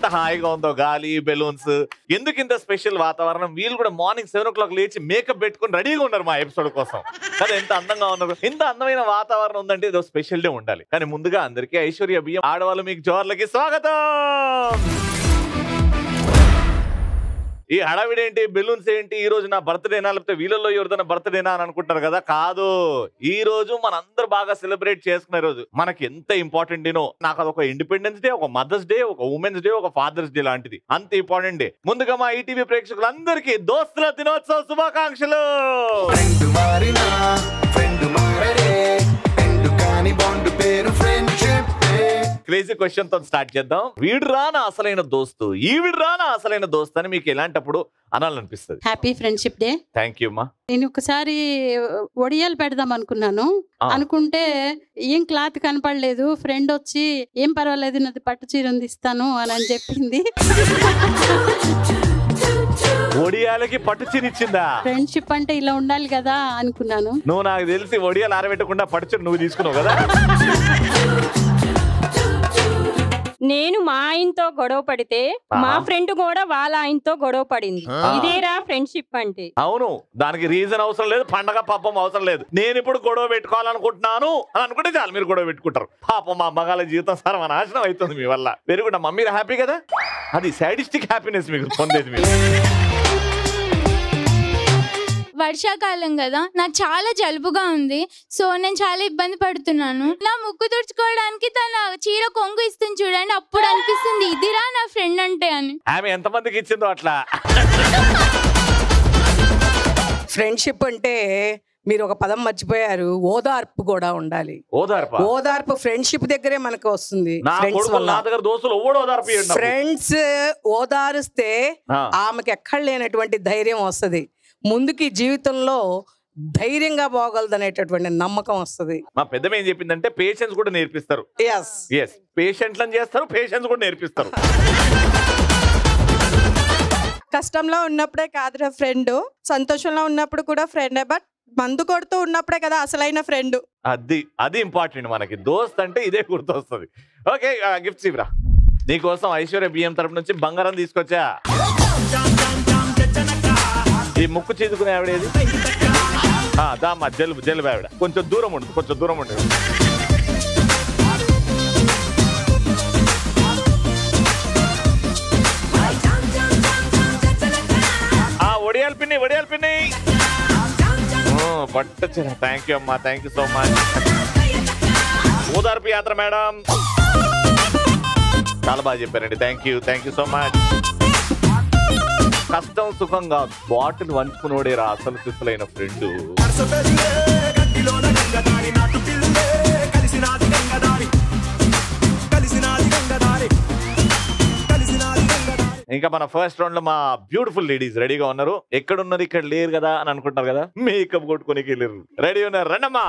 హాయిగా ఉందో గాలి బెలూన్స్ ఎందుకు ఇంత స్పెషల్ వాతావరణం వీళ్ళు కూడా మార్నింగ్ సెవెన్ ఓ క్లాక్ లేచి మేకప్ పెట్టుకొని రెడీగా ఉన్నారు మా ఎపిసోడ్ కోసం కదా ఎంత అందంగా ఉన్నారు ఇంత అందమైన వాతావరణం ఉందంటే ఏదో స్పెషల్ డే ఉండాలి కానీ ముందుగా అందరికీ ఐశ్వర్య బియ్యం ఆడవాళ్ళు మీకు జోర్లకి స్వాగతం ఈ హడావిడి ఏంటి బెలూన్స్ ఏంటి ఈ రోజు నా బర్త్డేనా లేకపోతే వీళ్ళల్లో ఎవరిదైనా బర్త్డేనా అని అనుకుంటారు కదా కాదు ఈ రోజు మనందరూ బాగా సెలబ్రేట్ చేసుకునే రోజు మనకి ఎంత ఇంపార్టెంట్ డేనో నాకు అదొక ఇండిపెండెన్స్ డే ఒక మదర్స్ డే ఒక ఉమెన్స్ డే ఒక ఫాదర్స్ డే లాంటిది అంత ఇంపార్టెంట్ డే ముందుగా మా ఈటీవీ ప్రేక్షకులందరికీ దోస్తుల దినోత్సవ శుభాకాంక్షలు ఫ్రెండ్ మారినా ఫ్రెండ్ మారడే ఎండు కాని బాండ్ పేరు ఫ్రెండ్షిప్ క్రేజీ క్వశ్చన్ తో స్టార్ట్ చేద్దాం వీడు రానా అసలైన దోస్తు ఈవిడు రానా అసలైన దోస్తు అని మీకు ఎలాంటప్పుడు అనాలనిపిస్తుంది happy friendship day thank you అమ్మా నేను ఒకసారి ఒడియాలు పెడదాం అనుకున్నాను ఆ. అనుకుంటే ఏం క్లాత్ కనపడలేదు ఫ్రెండ్ వచ్చి ఏం పర్వాలేదు నాది పట్టు చీర ఉంది ఇస్తాను అని అని చెప్పింది ఒడియాలకి పట్టు చీరిచ్చిందా ఫ్రెండ్షిప్ అంటే ఇలా ఉండాలి కదా అనుకున్నాను నువ్వు నాకు తెలిసి ఒడియాలు ఆరబెట్టకుండా పట్టుచీర నువ్వు తీసుకున్నావు కదా నేను మా ఆయనతో గొడవ పడితే మా ఆహా. ఫ్రెండ్ కూడా వాళ్ళ ఆయనతో గొడవ పడింది ఆ. ఇదేరా ఫ్రెండ్షిప్ అంటే అవును దానికి రీజన్ అవసరం లేదు పండగ పాపం అవసరం లేదు నేను ఇప్పుడు గొడవ పెట్టుకోవాలనుకుంటున్నాను అని అనుకుంటే చాలు మీరు గొడవ పెట్టుకుంటారు పాపం మా అమ్మగాల జీవితం సర్వనాశనం అవుతుంది మీ వల్ల మీరు కూడా మమ్మీ హ్యాపీ కదా అది సాడిస్టిక్ హ్యాపీనెస్ మీకు పొందేది మీరు వర్షాకాలం కదా నాకు చాలా జలుబుగా ఉంది సో నేను చాలా ఇబ్బంది పడుతున్నాను నా ముక్కు తుడుచుకోవడానికి తన చీర కొంగు ఇస్తుంది చూడండి అప్పుడు అనిపిస్తుంది ఇదిరా నా ఫ్రెండ్ అంటే అని ఆమె ఎంతమందికి ఇచ్చిందో అట్లా ఫ్రెండ్షిప్ అంటే మీరు ఒక పదం మర్చిపోయారు ఓదార్పు కూడా ఉండాలి ఓదార్ప ఓదార్పు ఫ్రెండ్షిప్ దగ్గరే మనకు వస్తుంది నా ఫ్రెండ్స్ కొడుకు వల్ల నా దగ్గర దోస్తులు ఓడు ఓదార్పు ఫ్రెండ్స్ ఓదారుస్తే ఆమెకి ఎక్కడ లేనటువంటి ధైర్యం వస్తుంది ముందుకి జీవితంలో ధైర్యంగా పోగలదు అనేటటువంటి నమ్మకం వస్తుంది మా పెద్దమ్మ ఏం చెప్పిందంటే పేషెన్స్ కూడా నేర్పిస్తారు ఎస్ ఎస్ పేషెంట్లను చేస్తారు పేషెన్స్ కూడా నేర్పిస్తారు కష్టంలో ఉన్నప్పుడే కాదురా ఫ్రెండ్ సంతోషంలో ఉన్నప్పుడు కూడా ఫ్రెండే బట్ మందు కొడుతూ ఉన్నప్పుడే కదా అసలైన ఫ్రెండ్ అది అది ఇంపార్టెంట్ మనకి దోస్త్ అంటే ఇదే గుర్తొస్తుంది ఓకే గిఫ్ట్స్ ఇవ్వరా నీకోసం ఐశ్వర్య బియ్యం తరపు నుంచి బంగారం తీసుకొచ్చా ఈ ముక్కు చీదుకునే ఆవిడేది ఆ, దామ్మా జలుబు జలుబు ఆవిడ కొంచెం దూరం ఉండు కొంచెం దూరం ఉండు ఆ ఒడియాల పిన్ని ఒడియాల పిన్ని పట్టు థ్యాంక్ యూ అమ్మా థ్యాంక్ యూ సో మచ్ ఓదార్పు యాత్ర మేడం చాలా బాగా చెప్పారండి thank you thank you so much కష్టం సుఖంగా బాటిల్ వంచుకునోడే రా అసలు సిస్సులైన ఫ్రెండ్ గట్టిలోన గంగదారి నాటు పిల్లులే కలిసినాది గంగదారి కలిసినాది గంగదారి కలిసినాది గంగదారి ఇంకా మన ఫస్ట్ రౌండ్ లో మా బ్యూటిఫుల్ లేడీస్ రెడీగా ఉన్నారు ఎక్కడ ఉన్నారు ఇక్కడ లేరు కదా అని అనుకుంటారు కదా మేకప్ కొట్టుకొని వెళ్ళారు రెడీ ఉన్నారు రండమ్మా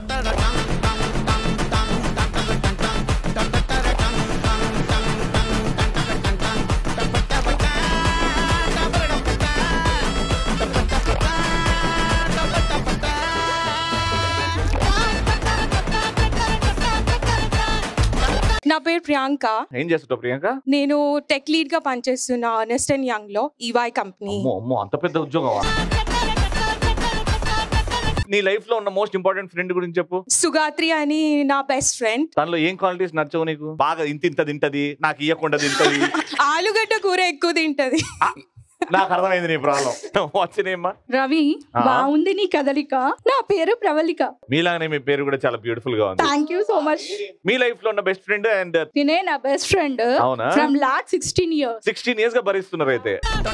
నా పేరు ప్రియాంక ఏం చేస్తుంటావు ప్రియాంక నేను టెక్ లీడ్ గా పనిచేస్తున్నా ఆనెస్ట్ అండ్ యంగ్ లో ఈవై కంపెనీ అమ్మో అమ్మో అంత పెద్ద ఉద్యోగం నీ లైఫ్ లో ఉన్న మోస్ట్ ఇంపార్టెంట్ ఫ్రెండ్ గురించి చెప్పు సుగాత్రి అని నా బెస్ట్ ఫ్రెండ్ తనలో ఏం క్వాలిటీస్ నచ్చవు నీకు బాగా ఇంత ఇంత తింటది నాకు ఇయ్యకుండా తింటది ఆలుగడ్డ కూర ఎక్కువ తింటది నాకు అర్థమైంది నీ ప్రాబ్లం వచ్చినేమ్మా రవి ఆ. బాగుంది నీ కదలిక నా పేరు ప్రవళిక మీలాగానే మీ పేరు కూడా చాలా బ్యూటిఫుల్ గా ఉంది థ్యాంక్ యూ సో మచ్ మీ లైఫ్ లో ఉన్న బెస్ట్ ఫ్రెండ్ అండ్ తినే నా బెస్ట్ ఫ్రెండ్ అవునా? From lock sixteen years sixteen years గా భరిస్తున్నారు అయితే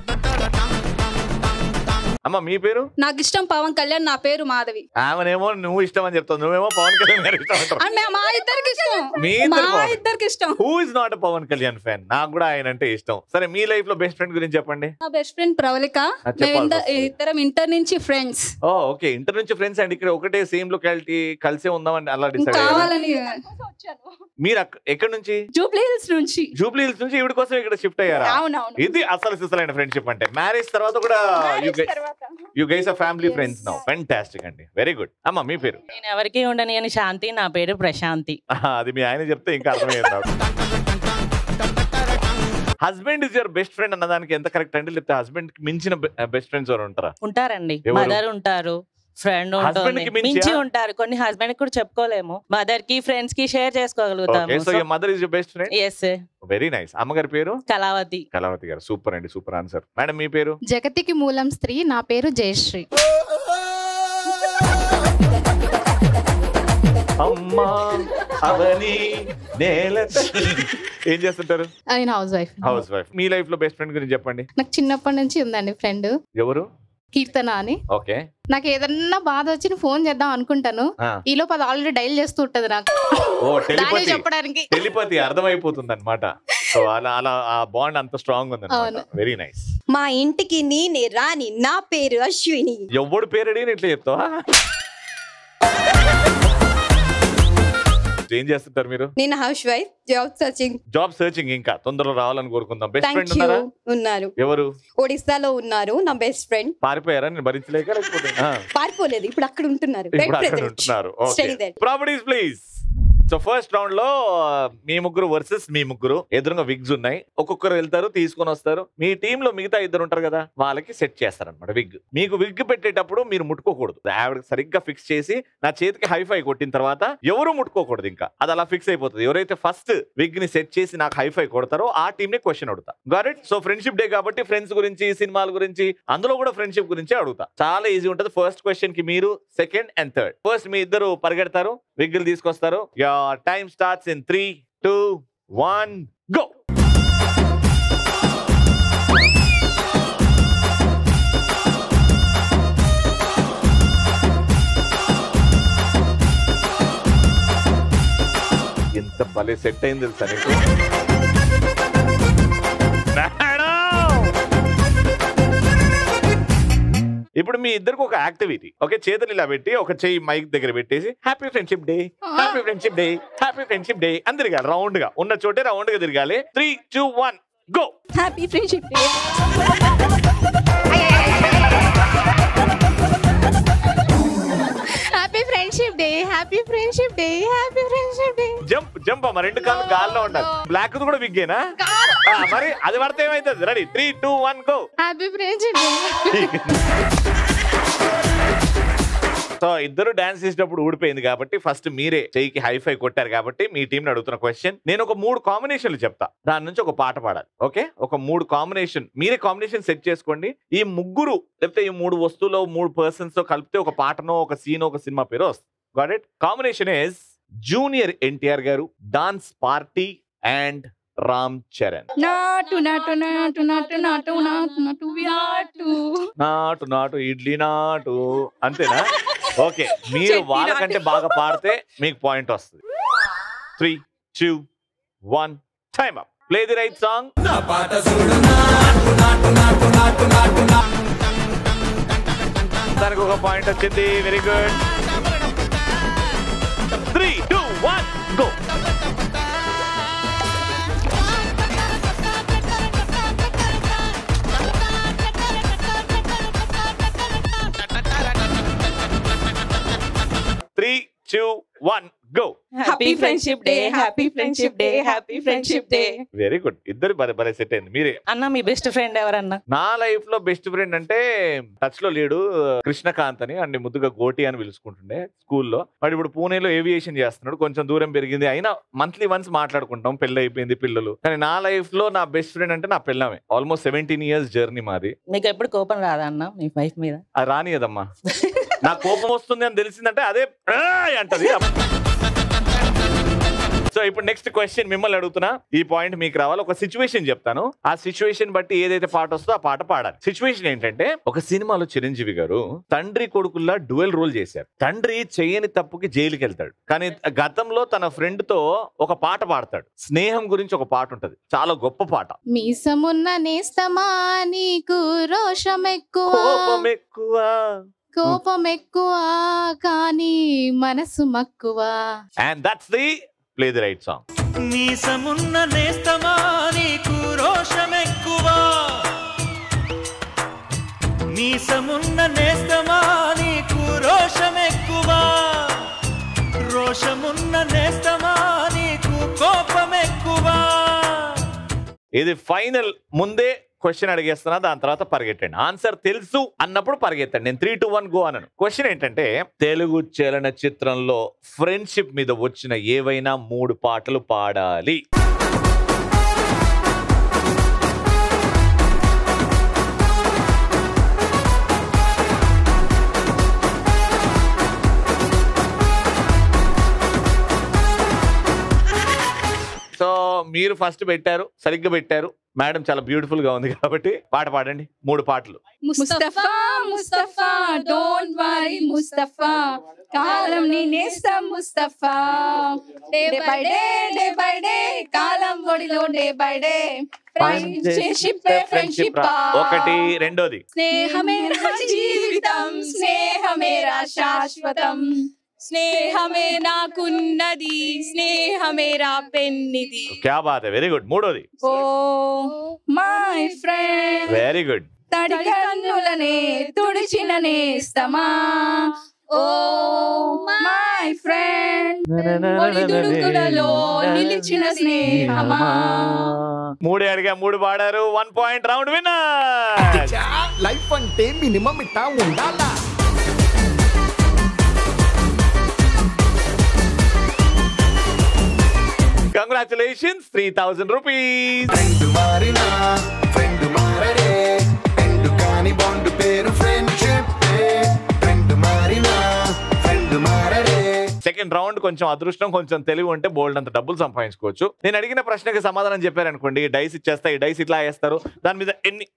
అమ్మ మీ పేరు నాకు ఇష్టం పవన్ కళ్యాణ్ నా పేరు మాధవి ఆమెనేమో నువ్వు ఇష్టం అని చెప్తావు నువ్వేమో పవన్ కళ్యాణ్ గారు ఇష్టం అంటావు అండ్ మా ఇద్దరికి ఇష్టం మీ మా ఇద్దరు పవన్. ఇద్దరికి ఇష్టం who is not a Pawan Kalyan fan నాకు కూడా ఆయన అంటే ఇష్టం సరే మీ లైఫ్ లో బెస్ట్ ఫ్రెండ్ గురించి చెప్పండి నా బెస్ట్ ఫ్రెండ్ ప్రవళిక చెప్పాల్సి మేము ఇంద- వస్తుంది. ఇద్దరం ఇంటర్ నుంచి ఫ్రెండ్స్ ఓ ఓకే ఇంటర్ నుంచి ఫ్రెండ్స్ అండ్ ఇక్కడ ఒకటే సేమ్ లొకాలిటీ కలిసే ఉందామని అలా డిసైడ్ కావాలని మీరు అక్క- ఎక్కడి నుంచి జూబ్లీ హిల్స్ నుంచి జూబ్లీ హిల్స్ నుంచి ఈవిడ కోసం ఇక్కడ షిఫ్ట్ అయ్యారా అవునవును ఇది అసలు సిసలైన ఫ్రెండ్షిప్ అంటే మ్యారేజ్ తర్వాత కూడా you you guys uh family friends now fantastic అండి వెరీ గుడ్ అమ్మ మీ పేరు నేను ఎవరికి ఉండని అని శాంతి నా పేరు ప్రశాంతి ఆహా, అది మీ ఆయన చెప్తే ఇంకా అర్థమయ్యేది నాకు husband is your best friend అన్న దానికి ఎంత కరెక్ట్ అండి లేకపోతే హస్బెండ్ కి మించిన బెస్ట్ ఫ్రెండ్స్ ఎవరు ఉంటారా ఉంటారండి ఎవరు? మదర్ ఉంటారు ఫ్రెండ్ Husband ఉంటుంది కి మించా? మించి ఉంటారు కొన్ని హస్బెండ్ కూడా చెప్పుకోలేము మదర్ కి ఫ్రెండ్స్ కి షేర్ ఓకే చేసుకోగలుగుతాము so your mother is your best friend yes very nice అమ్మగారి పేరు కళావతి కళావతి గారు సూపర్ అండి సూపర్ ఆన్సర్ మేడం మీ పేరు జగతికి మూలం స్త్రీ నా పేరు జయశ్రీ అమ్మా అవని నేల ఏం చేస్తుంటారు నేను హౌస్ వైఫ్ హౌస్ వైఫ్ మీ లైఫ్ లో బెస్ట్ ఫ్రెండ్ గురించి చెప్పండి నాకు చిన్నప్పటి నుంచి ఉందండి ఫ్రెండ్ ఎవరు కీర్తన అని ఓకే నాకు ఏదన్నా బాధ వచ్చి నేను ఫోన్ చేద్దాం అనుకుంటాను ఈ లోపు అది ఆల్రెడీ డైల్ చేస్తూ ఉంటది నాకు ఓ దాన్ని టెలిపతి చెప్పడానికి టెలిపతి అర్థమైపోతుంది అనమాట సో అలా అలా ఆ బాండ్ అంత స్ట్రాంగ్ ఉంది అవును. వెరీ నైస్ మా ఇంటికి నేనే రాని నా పేరు అశ్విని ఎవడు పేరు అడిగిన ఇట్లా చెప్తావా ఏం చేస్తుంటారు మీరు నేను housewife job searching job searching ఇంకా తొందరలో రావాలని కోరుకుందాం బెస్ట్ థ్యాంక్ ఫ్రెండ్ యూ ఉన్నారా ఉన్నారు ఎవరు ఒడిస్సాలో ఉన్నారు నా బెస్ట్ ఫ్రెండ్ పారిపోయారా నేను భరించలేక లేకపోతే ఆ, పారిపోలేదు ఇప్పుడు అక్కడ ఉంటున్నారు ఇప్పుడు అక్కడ ఉంటున్నారు Staying there. Properties please so first round లో ఆ, మీ ముగ్గురు వర్సెస్ మీ ముగ్గురు ఎదురుగా విగ్స్ ఉన్నాయి ఒక్కొక్కరు వెళ్తారు తీసుకొని వస్తారు మీ టీమ్ లో మిగతా ఇద్దరు ఉంటారు కదా వాళ్ళకి సెట్ చేస్తారన్నమాట విగ్ మీకు విగ్ పెట్టేటప్పుడు మీరు ముట్టుకోకూడదు ఆవిడ సరిగ్గా ఫిక్స్ చేసి నా చేతికి హైఫై కొట్టిన తర్వాత ఎవరు ముట్టుకోకూడదు ఇంకా అది అలా ఫిక్స్ అయిపోతుంది ఎవరైతే ఫస్ట్ విగ్ ని సెట్ చేసి నాకు హైఫై కొడతారో ఆ టీం ని క్వశ్చన్ అడుగుతా got it so friendship day కాబట్టి ఫ్రెండ్స్ గురించి సినిమాల గురించి అందులో కూడా ఫ్రెండ్షిప్ గురించి అడుగుతా చాలా ఈజీ ఉంటుంది ఫస్ట్ క్వశ్చన్ కి మీరు సెకండ్ అండ్ థర్డ్ ఫస్ట్ మీ ఇద్దరు పరిగెడతారు విగ్గులు తీసుకొస్తారు time starts in three two one go ఎంత భలే సెట్ అయింది తెలుసా నీకు మేడం! ఇప్పుడు మీ ఇద్దరికి ఒక యాక్టివిటీ ఓకే చేతులు ఇలా పెట్టి ఒక చెయ్యి మైక్ దగ్గర పెట్టేసి happy friendship day happy friendship day happy friendship day అని తిరగాలి రౌండ్ గా ఉన్న చోటే రౌండ్ గా తిరగాలి three two one go happy friendship happy friendship day happy friendship day happy friendship day jump jump అమ్మ రెండు కాళ్ళు గాల్లో ఉండాలి బ్లాక్ కూడా విగ్గేనా ఆ, మరి అది పడితే ఏమైతుంది ready three two one go happy friendship day so ఇద్దరు డాన్స్ చేసేటప్పుడు ఊడిపోయింది కాబట్టి ఫస్ట్ మీరే చెయ్యికి హైఫై కొట్టారు కాబట్టి మీ టీం అడుగుతున్న క్వశ్చన్ నేను ఒక మూడు కాంబినేషన్లు చెప్తా దాని నుంచి ఒక పాట పాడాలి ఓకే ఒక మూడు కాంబినేషన్ మీరే కాంబినేషన్ సెట్ చేసుకోండి ఈ ముగ్గురు లేకపోతే ఈ మూడు వస్తువులు మూడు పర్సన్స్ తో కలిపితే ఒక పాటనో ఒక సీన్ ఒక సినిమా పేరు వస్తుంది got it combination is junior NTR గారు dance party and Ram Charan నాటు నాటు నాటు నాటు నాటు నాటు నాటు నాటు నాటు నాటు ఇడ్లీ నాటు అంతేనా ఓకే మీరు వాళ్ళకంటే బాగా పాడితే మీకు పాయింట్ వస్తుంది three two one time up play the right song దానికి ఒక పాయింట్ వచ్చింది very good three two one go three two one go happy friendship day happy friendship day happy friendship day very good ఇద్దరు భలే భలే set అయింది మీరే అన్న మీ best friend ఎవరన్నా నా లైఫ్ లో బెస్ట్ ఫ్రెండ్ అంటే టచ్ లో లేడు కృష్ణకాంత్ అని అన్ని ముద్దుగా గోటి అని పిలుచుకుంటుండే స్కూల్లో వాడు ఇప్పుడు పూణేలో ఏవియేషన్ చేస్తున్నాడు కొంచెం దూరం పెరిగింది అయినా మంత్లీ వన్స్ మాట్లాడుకుంటాం పెళ్ళి అయిపోయింది పిల్లలు కానీ నా లైఫ్ లో నా బెస్ట్ ఫ్రెండ్ అంటే నా పిల్లమే ఆల్మోస్ట్ సెవెంటీన్ ఇయర్స్ జర్నీ మాది మీకు ఎప్పుడు కోపం రాదా అన్న మీ వైఫ్ మీద అది రానియదమ్మా నా కోపం వస్తుంది అని తెలిసిందంటే అదే "ఏయ్" అంటది సో ఇప్పుడు నెక్స్ట్ క్వశ్చన్ మిమ్మల్ని అడుగుతున్నా ఈ పాయింట్ మీకు రావాలి ఒక సిచ్యువేషన్ చెప్తాను ఆ సిచ్యువేషన్ బట్టి ఏదైతే పాట వస్తుందో ఆ పాట పాడాలి సిచ్యువేషన్ ఏంటంటే ఒక సినిమాలో చిరంజీవి గారు తండ్రి కొడుకుల్లా డ్యూయల్ రోల్ చేశారు తండ్రి చేయని తప్పుకి జైలుకి వెళ్తాడు కానీ గతంలో తన ఫ్రెండ్ తో ఒక పాట పాడతాడు స్నేహం గురించి ఒక పాట ఉంటది చాలా గొప్ప పాట మీసమున్న నేస్తమా నీకు రోషం ఎక్కువ కోపం ఎక్కువ కోపం ఎక్కువ కానీ మనసు మక్కువ and that's the play the right song నీసమున్న నేస్తమా నీకు రోషమెక్కువ నీసమున్న నేస్తమా నీకు రోషమెక్కువ రోషమున్న నేస్తమా నీకు కోపమెక్కువ ఇది ఫైనల్ ముందే క్వశ్చన్ అడిగేస్తున్నా దాని తర్వాత పరిగెట్టండి ఆన్సర్ తెలుసు అన్నప్పుడు పరిగెత్తండి నేను త్రీ టు వన్ గో అన్నాను క్వశ్చన్ ఏంటంటే తెలుగు చలన చిత్రంలో ఫ్రెండ్షిప్ మీద వచ్చిన ఏవైనా మూడు పాటలు పాడాలి సో మీరు ఫస్ట్ పెట్టారు సరిగ్గా పెట్టారు మేడం చాలా బ్యూటిఫుల్ గా ఉంది కాబట్టి పాట పాడండి మూడు పాటలు ముస్తఫా ముస్తఫా డోంట్ వరీ ముస్తఫా కాలం నీ నేస్తం Mustafa day by day day by day కాలం ఒడిలో day by day friendship friendship ఒకటి రెండోది స్నేహమే నా జీవితం స్నేహమేరా శాశ్వతం స్నేహమే నాకున్నది స్నేహమేరా పెన్నిది క్యా బాత్ వెరీ గుడ్ మూడోది oh my friend very good తడి కన్నులనే తుడిచిన నేస్తమా ఓ మై ఫ్రెండ్ ఒడిదుడుకులలో నిలిచిన స్నేహమా మూడే అడిగా మూడు పాడారు one point round winner life అంటే మినిమం ఇట్టా ఉండాలా congratulations three thousand rupees friend మారినా ఫ్రెండ్ మారడే ఫ్రెండ్ కాని బాండ్ పేరు ఫ్రెండ్షిప్ ఫ్రెండ్ మారినా ఫ్రెండ్ మారడే సెకండ్ రౌండ్ కొంచెం అదృష్టం కొంచెం తెలివి ఉంటే బోల్డ్ అంత డబ్బులు సంపాదించుకోవచ్చు నేను అడిగిన ప్రశ్నకి సమాధానం చెప్పారనుకోండి ఈ డైస్ ఇచ్చేస్తా ఈ డైస్ ఇట్లా వేస్తారు దాని మీద ఎన్ని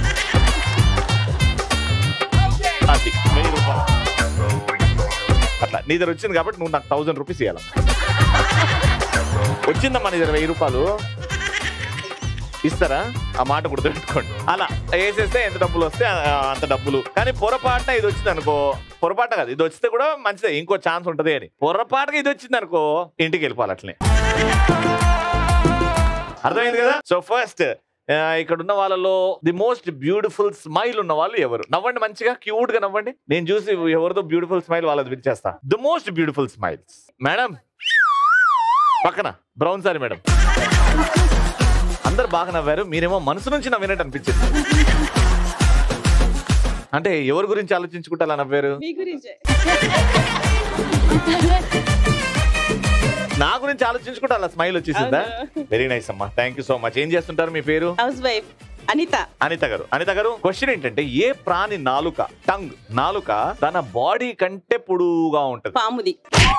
అది, వెయ్యి రూపాయలు. అట్లా నీ దగ్గర వచ్చింది కాబట్టి నువ్వు నాకు థౌసండ్ రూపీస్ ఇవ్వాలి వచ్చిందమ్మా నీ దగ్గర వెయ్యి రూపాయలు ఇస్తారా ఆ మాట గుర్తుపెట్టుకోండి అలా వేసేస్తే ఎంత డబ్బులు వస్తే ఆ, అంత డబ్బులు కానీ పొరపాటున ఇది వచ్చింది అనుకో పొరపాటు కాదు ఇది వస్తే కూడా మంచిదే ఇంకో ఛాన్స్ ఉంటది అని పొరపాటుగా ఇది వచ్చింది అనుకో ఇంటికి వెళ్ళిపోవాలి అట్లనే అర్థమైంది కదా సో ఫస్ట్ ఇక్కడ ఉన్న వాళ్ళలో ది మోస్ట్ బ్యూటిఫుల్ స్మైల్ ఉన్న వాళ్ళు ఎవరు నవ్వండి మంచిగా క్యూట్ గా నవ్వండి నేను చూసి ఎవరిదో బ్యూటిఫుల్ స్మైల్ వాళ్ళది వినిచేస్తా the most beautiful smiles madam పక్కన బ్రౌన్ సారీ మేడం అందరు బాగా నవ్వారు మీరేమో మనసు నుంచి నవ్వినట్టు అనిపించింది అంటే ఎవరి గురించి ఆలోచించుకుంటే అలా నవ్వారు మీ గురించే నా గురించి ఆలోచించుకుంటే అలా స్మైల్ వచ్చేసిందా వెరీ నైస్ అమ్మా థ్యాంక్ యూ సో మచ్ ఏం చేస్తుంటారు మీ పేరు హౌస్ వైఫ్ అనిత అనిత గారు అనిత గారు క్వశ్చన్ ఏంటంటే ఏ ప్రాణి నాలుక టంగ్ నాలుక తన బాడీ కంటే పొడువుగా ఉంటది పాముది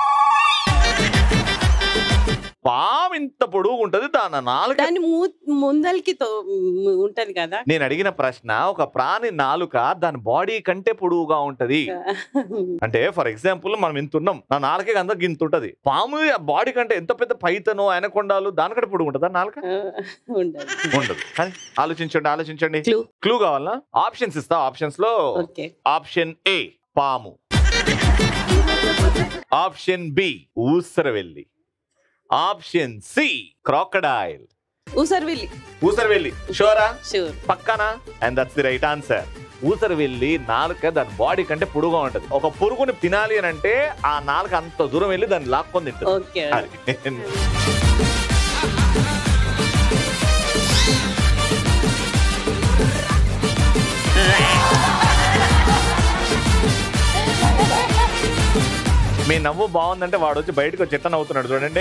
పాము ఇంత పొడుగు ఉంటది దాని నాలుక దాని మూ- ముందలకి తో- మ్, ఉంటది కదా నేను అడిగిన ప్రశ్న ఒక ప్రాణి నాలుక దాని బాడీ కంటే పొడువుగా ఉంటది అంటే ఫర్ ఎగ్జాంపుల్ మనం ఇంత ఉన్నాం నా నాలుకే అందరికి ఇంత ఉంటది పాము బాడీ కంటే ఎంత పెద్ద పైతనో అనకొండాలు దానికంటే పొడుగు ఉంటుందా నాలుక ఉండదు ఉండదు కానీ ఆలోచించండి ఆలోచించండి క్లూ క్లూ కావాలా ఆప్షన్స్ ఇస్తా ఆప్షన్స్ లో ఓకే ఆప్షన్ ఏ పాము ఆప్షన్ బి ఊసరవెల్లి ఆప్షన్ సి క్రాకడైల్ ఊసర్విల్లి ఊసరవెల్లి షోరా షూర్ పక్కనా and that's the right answer ఊసరవెల్లి నాలుక దాని బాడీ కంటే పొడుగా ఉంటది ఒక పురుగుని తినాలి అని అంటే ఆ నాలుక అంత దూరం వెళ్ళి దాన్ని లాక్కొని తింటుంది ఓకే అది. మీ నవ్వు బాగుందంటే వాడు వచ్చి బయటకు వచ్చి ఎట్లా నవ్వుతున్నాడు చూడండి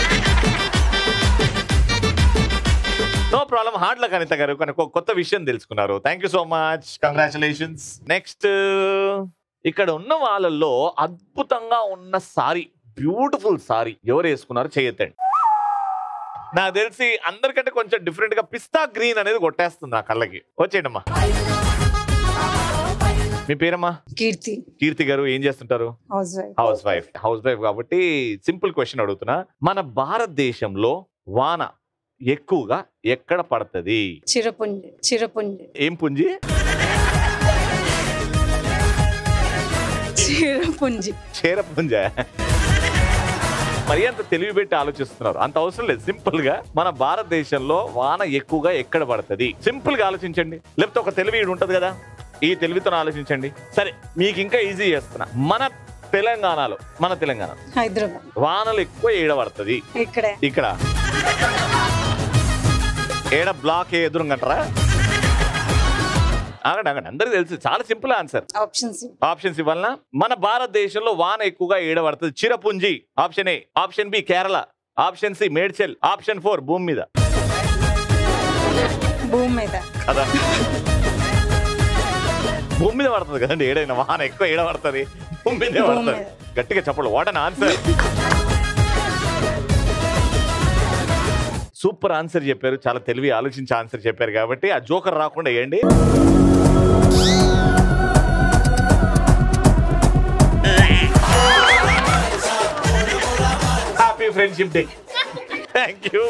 no problem hard luck Anitha గారు కానీ ఒక కొత్త విషయం తెలుసుకున్నారు thank you so much congratulations next ఇక్కడ ఉన్న వాళ్ళల్లో అద్భుతంగా ఉన్న సారీ బ్యూటిఫుల్ సారీ ఎవరు వేసుకున్నారో చేయొద్దండి నాకు తెలిసి అందరికంటే కొంచెం డిఫరెంట్ గా పిస్తా గ్రీన్ అనేది కొట్టేస్తుంది నా కళ్ళకి వచ్చేయండమ్మా మీ పేరమ్మా కీర్తి కీర్తి గారు ఏం చేస్తుంటారు housewife housewife housewife కాబట్టి సింపుల్ క్వశ్చన్ అడుగుతున్నా మన భారతదేశంలో వాన ఎక్కువగా ఎక్కడ పడుతుంది చిరపుంజి చిరపుంజి ఏం పుంజి చిరపుంజి చీర పుంజ మరి అంత తెలివి పెట్టి ఆలోచిస్తున్నారు అంత అవసరం లేదు సింపుల్ గా మన భారతదేశంలో వాన ఎక్కువగా ఎక్కడ పడుతుంది సింపుల్ గా ఆలోచించండి లేకపోతే ఒక తెలివి ఈడు ఉంటది కదా ఈ తెలివితో ఆలోచించండి సరే మీకు ఇంకా ఈజీ చేస్తున్నా మన తెలంగాణలో మన తెలంగాణ హైదరాబాద్ వానలు ఎక్కువ ఏడ పడుతుంది ఇక్కడే ఇక్కడ ఏడ బ్లాక్ ఎదురుంగంటారా ఆగండి ఆగండి అందరికి తెలుసు చాలా సింపుల్ ఆన్సర్ ఆప్షన్స్ ఆప్షన్స్ ఇవ్వాలనా మన భారతదేశంలో వాన ఎక్కువగా ఏడబడుతుంది Cherrapunji option A option B Kerala option C Medchal option four భూమి మీద భూమి మీద కదా భూమి మీద పడుతుంది కదండి ఏడైనా వాన ఎక్కువ ఏడ పడుతుంది భూమి మీదే పడుతుంది గట్టిగా చెప్పండి what an answer super answer చెప్పారు చాలా తెలివి ఆలోచించి ఆన్సర్ చెప్పారు కాబట్టి ఆ జోకర్ రాకుండా వేయండి happy friendship day thank you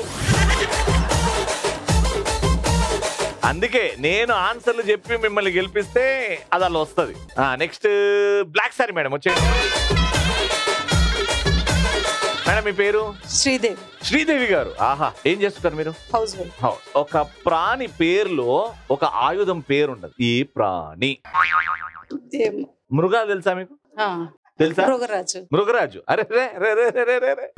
అందుకే నేను ఆన్సర్లు చెప్పి మిమ్మల్ని గెలిపిస్తే అది అలా వస్తుంది నెక్స్ట్ బ్లాక్ సారీ మేడం వచ్చేయండి మేడం మీ పేరు శ్రీదేవి శ్రీదేవి గారు ఆహా ఏం చేస్తుంటారు మీరు హౌస్ వైఫ్ హౌ- ఒక ప్రాణి పేరులో ఒక ఆయుధం పేరు ఉండదు ఈ ప్రాణి మృగాలు తెలుసా మీకు తెలుసా మృగరాజు మృగరాజు అరే రే రే రే రే రే రే రే.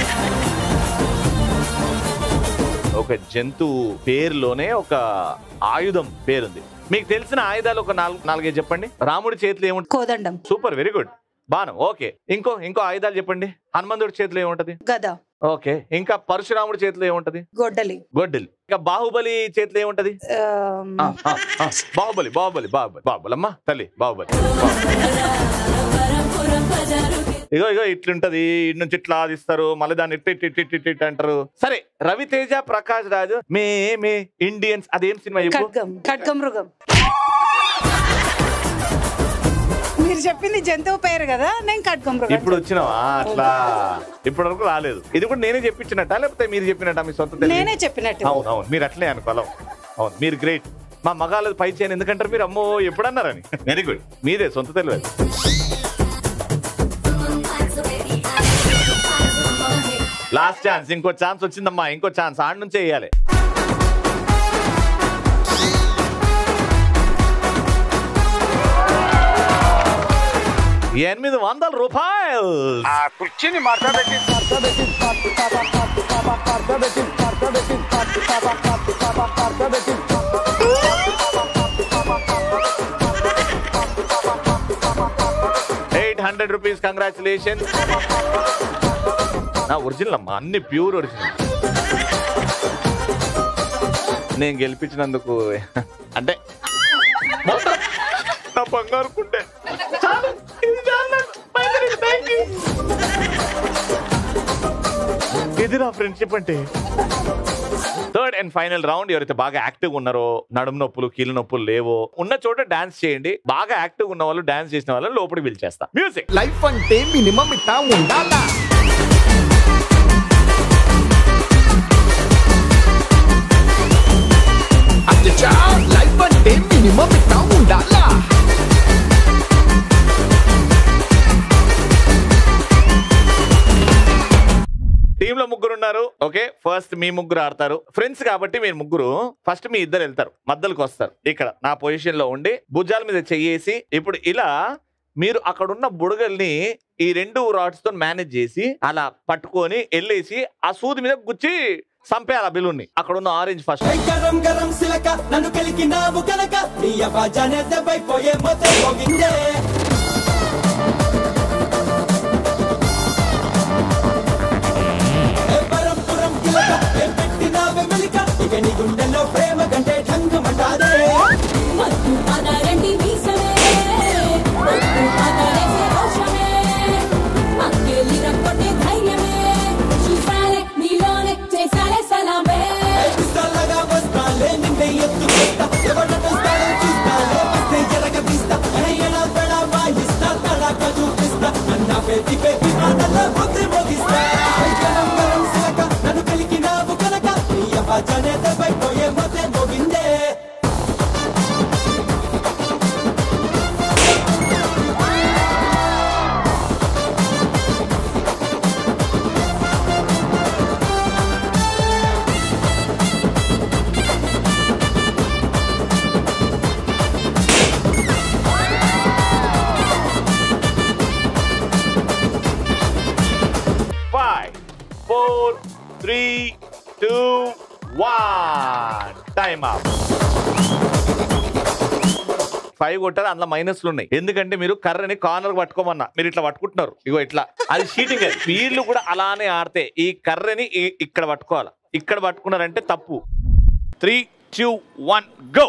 ఒక జంతువు పేరులోనే ఒక ఆయుధం పేరుంది మీకు తెలిసిన ఆయుధాలు ఒక నాలుగు నాలుగైదు చెప్పండి రాముడి చేతిలో ఏముంటుంది కోదండం super very good Bhanu okay ఇంకో ఇంకో ఆయుధాలు చెప్పండి హనుమంతుడి చేతిలో ఏముంటది గద ఓకే ఇంకా పరశురాముడి చేతిలో ఏముంటది గొడ్డలి గొడ్డలి ఇంకా బాహుబలి చేతిలో ఏముంటది ఆ, ఆ, ఆ. బాహుబలి బాహుబలి బాహుబలి బాహుబలి అమ్మా తల్లి బాహుబలి ఇగో ఇగో ఇట్లుంటది ఇటు నుంచి ఇట్లా ఆదిస్తారు మళ్ళీ దాన్ని ఇట్ ఇట్ ఇట్ ఇట్ ఇట్ ఇట్ అంటారు సరే రవితేజ ప్రకాష్ రాజు మే మే ఇండియన్స్ అదేం సినిమా చెప్పు ఖడ్గం ఖడ్గం మృగం మీరు చెప్పింది జంతువు పేరు కదా నేను ఖడ్గం మృగం ఇప్పుడు వచ్చినావా అట్లా ఇప్పటి వరకు రాలేదు ఇది కూడా నేనే చెప్పించినట్ట లేకపోతే మీరు చెప్పినట్ట మీ సొంత తెలివి? నేనే చెప్పినట్టు అవును అవును మీరు అట్లే అనుకోవాలి అవును మీరు గ్రేట్ మా మగాళ్ళది పై చేయని ఎందుకంటారు మీరు అమ్మో ఎప్పుడన్నారని వెరీ గుడ్ మీదే సొంత తెలియదు లాస్ట్ ఛాన్స్ ఇంకో ఛాన్స్ వచ్చిందమ్మా ఇంకో ఛాన్స్ ఆడ నుంచే వేయాలి ఎనిమిది వందల రూపాయలు కుర్చీని మాట్లాడేసి ఎయిట్ హండ్రెడ్ రూపీస్ కంగ్రాచులేషన్ నా ఒరిజినల్ అమ్మా అన్ని ప్యూర్ ఒరిజినల్ నేను గెలిపించినందుకు అంటే మొత్తం నా బంగారు కుండే చాలు, ఇది చాలు నాకు. బయలుదేరి, thank you. ఇది నా ఫ్రెండ్షిప్ అంటే థర్డ్ అండ్ ఫైనల్ రౌండ్ ఎవరైతే బాగా యాక్టివ్ ఉన్నారో నడుము నొప్పులు కీళ్ళ నొప్పులు లేవో ఉన్న చోట డాన్స్ చేయండి బాగా యాక్టివ్ ఉన్న వాళ్ళు డాన్స్ చేసిన వాళ్ళు లోపలికి పిలిచేస్తా మ్యూజిక్ లైఫ్ అంటే మినిమం ఇట్టా ఉండాలా అచ్చా లైఫ్ అంటే మినిమం ఇట్టా ఉండాలా టీమ్ లో ముగ్గురు ఉన్నారు ఓకే ఫస్ట్ మీ ముగ్గురు ఆడతారు ఫ్రెండ్స్ కాబట్టి మీరు ముగ్గురు ఫస్ట్ మీ ఇద్దరు వెళ్తారు మధ్యలోకి వస్తారు ఇక్కడ నా పొజిషన్ లో ఉండి భుజాల మీద చెయ్యేసి ఇప్పుడు ఇలా మీరు అక్కడ ఉన్న బుడగల్ని ఈ రెండు రాడ్స్ తో మేనేజ్ చేసి అలా పట్టుకొని వెళ్ళేసి ఆ సూది మీద గుచ్చి చంపేయాలి ఆ బెలూన్ని అక్కడ ఉన్న ఆరెంజ్ ఫస్ట్ గరం గరం సిలక నన్ను కలికినావు కనుక నీ అబ్బాజానే దెబ్బైపోయే మొత్తం పోగిందే ఏ పరం పురం కిలక ఏ పెట్టినావే మెలిక ఇక నీ గుండెల్లో ప్రేమ గంటే ఠంగమంటాదే మత్తు పదరండి మీసమే మత్తు పదరేసే రోషమే మక్కేలి రక్కొట్టే ధైర్యమే చూసాలే నీలోనే చేసాలే సలామే పిస్తాలగా వస్తాలే నిన్నే ఎత్తుకొస్తా ఎవడొస్తాడో చూస్తాలే వస్తే ఎరగ తీస్తా ఎలా తడా వాయిస్తా తడాక చూపిస్తా అన్న పెట్టి పెట్టి మాటల్లో బుద్ధి మోగిస్తా గరం గరం సిలక నన్ను కలికినావు కనుక నీ అబ్బాజానే దెబ్బైపోయే మొత్తం మోగిందే five four three two one time up five కొట్టారు అందులో మైనస్లు ఉన్నాయి ఎందుకంటే మీరు కర్రని కార్నర్ పట్టుకోమన్నా మీరు ఇట్లా పట్టుకుంటున్నారు ఇగో ఇట్లా అది షీటింగ్ వీళ్ళు కూడా అలానే ఆడితే ఈ కర్రని ఈ- ఇక్కడ పట్టుకోవాలి ఇక్కడ పట్టుకున్నారంటే తప్పు త్రీ టూ వన్ గో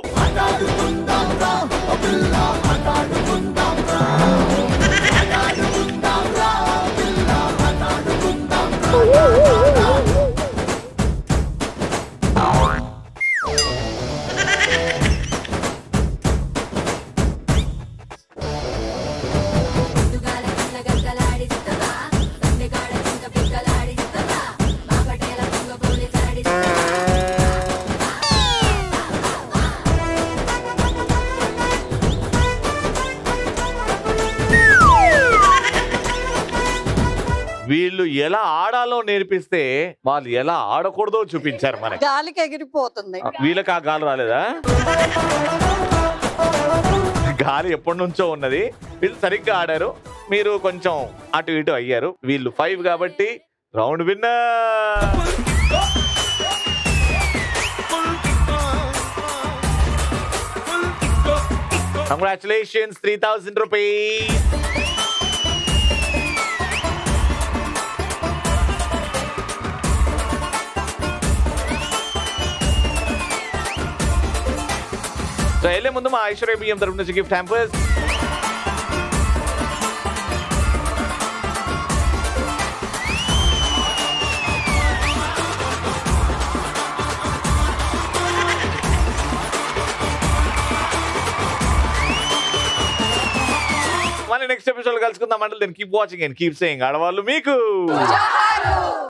వీళ్ళు ఎలా ఆడాలో నేర్పిస్తే వాళ్ళు ఎలా ఆడకూడదో చూపించారు మనకి గాలికి ఎగిరిపోతుంది వీళ్ళకి ఆ గాలి రాలేదా గాలి ఎప్పటి నుంచో ఉన్నది వీళ్ళు సరిగ్గా ఆడారు మీరు కొంచెం అటు ఇటు అయ్యారు వీళ్ళు ఫైవ్ కాబట్టి round winner congratulations three thousand rupees so వెళ్ళే ముందు మా ఐశ్వర్య బియ్యం తరపు నుంచి గిఫ్ట్ హ్యాంపర్స్ మళ్ళీ నెక్స్ట్ ఎపిసోడ్ కలుసుకుందాం అంటే then keep watching and keep saying ఆడవాళ్ళు మీకు